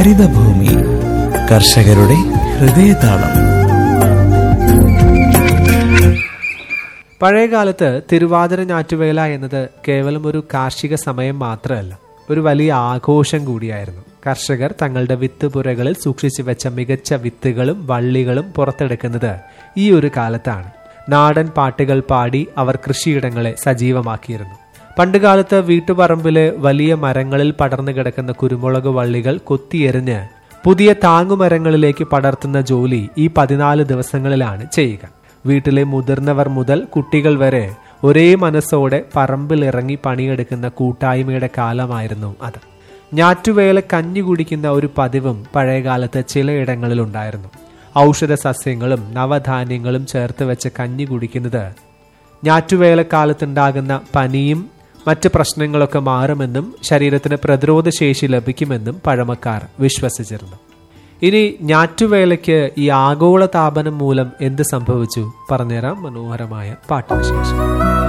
ഹരിതഭൂമി കർഷകരുടെ ഹൃദയതാളം പഴയകാലത്ത് തിരുവാതിര ഞാറ്റുവേല എന്നത് കേവലം ഒരു കാർഷിക സമയം മാത്രമല്ല ഒരു വലിയ ആഘോഷം കൂടിയായിരുന്നു കർഷകർ തങ്ങളുടെ വിത്ത് പുരകളിൽ സൂക്ഷിച്ചു വെച്ച മികച്ച വിത്തുകളും വള്ളികളും പുറത്തെടുക്കുന്നത് ഈ ഒരു കാലത്താണ് നാടൻ പാട്ടുകൾ പാടി അവർ കൃഷിയിടങ്ങളെ സജീവമാക്കിയിരുന്നു പണ്ടുകാലത്ത് വീട്ടുപറമ്പിലെ വലിയ മരങ്ങളിൽ പടർന്നു കിടക്കുന്ന കുരുമുളക് വള്ളികൾ കൊത്തിയെറിഞ്ഞ് പുതിയ താങ്ങുമരങ്ങളിലേക്ക് പടർത്തുന്ന ജോലി ഈ പതിനാല് ദിവസങ്ങളിലാണ് ചെയ്യുക വീട്ടിലെ മുതിർന്നവർ മുതൽ കുട്ടികൾ വരെ ഒരേ മനസ്സോടെ പറമ്പിൽ ഇറങ്ങി പണിയെടുക്കുന്ന കൂട്ടായ്മയുടെ കാലമായിരുന്നു അത് ഞാറ്റുവേല കഞ്ഞി കുടിക്കുന്ന ഒരു പതിവും പഴയകാലത്ത് ചിലയിടങ്ങളിൽ ഉണ്ടായിരുന്നു ഔഷധ സസ്യങ്ങളും നവധാന്യങ്ങളും ചേർത്ത് വെച്ച് കഞ്ഞി കുടിക്കുന്നത് ഞാറ്റുവേലക്കാലത്തുണ്ടാകുന്ന പനിയും മറ്റ് പ്രശ്നങ്ങളൊക്കെ മാറുമെന്നും ശരീരത്തിന് പ്രതിരോധ ശേഷി ലഭിക്കുമെന്നും പഴമക്കാർ വിശ്വസിച്ചിരുന്നു ഇനി ഞാറ്റുവേലയ്ക്ക് ഈ ആഗോള താപനം മൂലം എന്ത് സംഭവിച്ചു പറഞ്ഞുതരാം മനോഹരമായ പാട്ടുവിശേഷം